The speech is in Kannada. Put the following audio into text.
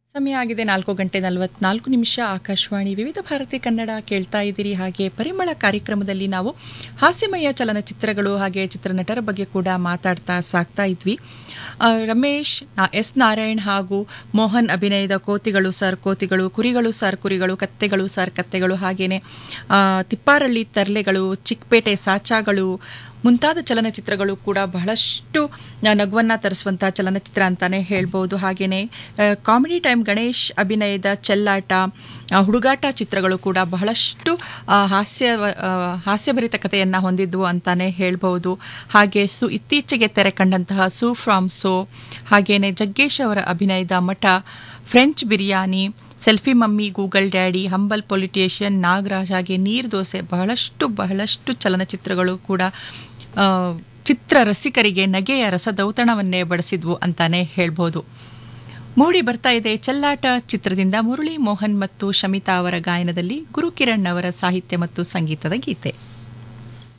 ಸಮಯ ಆಗಿದೆ ನಾಲ್ಕು ಗಂಟೆ ನಲವತ್ನಾಲ್ಕು ನಿಮಿಷ ಆಕಾಶವಾಣಿ ವಿವಿಧ ಭಾರತಿ ಕನ್ನಡ ಕೇಳ್ತಾ ಇದ್ದೀರಿ ಹಾಗೆ ಪರಿಮಳ ಕಾರ್ಯಕ್ರಮದಲ್ಲಿ ನಾವು ಹಾಸ್ಯಮಯ ಚಲನಚಿತ್ರಗಳು ಹಾಗೆ ಚಿತ್ರನಟರ ಬಗ್ಗೆ ಕೂಡ ಮಾತಾಡ್ತಾ ಸಾಕ್ತಾ ಇದ್ವಿ ಆ, ರಮೇಶ್ ಆ, ಎಸ್ ನಾರಾಯಣ್ ಹಾಗೂ ಮೋಹನ್ ಅಭಿನಯದ ಕೋತಿಗಳು ಸರ್ ಕೋತಿಗಳು ಕುರಿಗಳು ಸರ್ ಕುರಿಗಳು ಕತ್ತೆಗಳು ಸರ್ ಕತ್ತೆಗಳು ಹಾಗೇನೆ ಆ, ತಿಪ್ಪಾರಳ್ಳಿ ತರ್ಲೆಗಳು ಚಿಕ್ಕಪೇಟೆ ಸಾಚಾಗಳು ಮುಂತಾದ ಚಲನಚಿತ್ರಗಳು ಕೂಡ ಬಹಳಷ್ಟು ನ- ನಗುವನ್ನ ತರಿಸುವಂತಹ ಚಲನಚಿತ್ರ ಅಂತಾನೆ ಹೇಳ್ಬೋದು ಹಾಗೇನೆ ಆ, ಕಾಮಿಡಿ ಟೈಮ್ ಗಣೇಶ್ ಅಭಿನಯದ ಚೆಲ್ಲಾಟ ಆ, ಹುಡುಗಾಟ ಚಿತ್ರಗಳು ಕೂಡ ಬಹಳಷ್ಟು ಆ, ಹಾಸ್ಯ ಆ, ಹಾಸ್ಯಭರಿತ ಕಥೆಯನ್ನ ಹೊಂದಿದ್ವು ಅಂತಾನೆ ಹೇಳ್ಬೋದು ಹಾಗೆ ಸು ಇತ್ತೀಚೆಗೆ ತೆರೆ ಕಂಡಂತಹ ಸೂ ಫ್ರಾಮ್ ಸೋ ಹಾಗೇನೆ ಜಗ್ಗೇಶ್ ಅವರ ಅಭಿನಯದ Mata French biryani selfie mummy Google daddy humble politician Nagaraj ಹಾಗೆ ನೀರ್ ದೋಸೆ ಬಹಳಷ್ಟು ಬಹಳಷ್ಟು ಚಲನಚಿತ್ರಗಳು ಕೂಡ ಆ, ಚಿತ್ರ ರಸಿಕರಿಗೆ ನಗೆಯ ರಸದೌತಣವನ್ನೇ ಬಡಿಸಿದ್ವು ಅಂತಾನೆ ಹೇಳ್ಬೋದು ಮೂಡಿ ಬರ್ತಾ ಇದೆ ಚೆಲ್ಲಾಟ ಚಿತ್ರದಿಂದ ಮುರಳಿ ಮೋಹನ್ ಮತ್ತು ಶಮಿತಾ ಅವರ ಗಾಯನದಲ್ಲಿ ಗುರುಕಿರಣ್ ಅವರ ಸಾಹಿತ್ಯ ಮತ್ತು ಸಂಗೀತದ ಗೀತೆ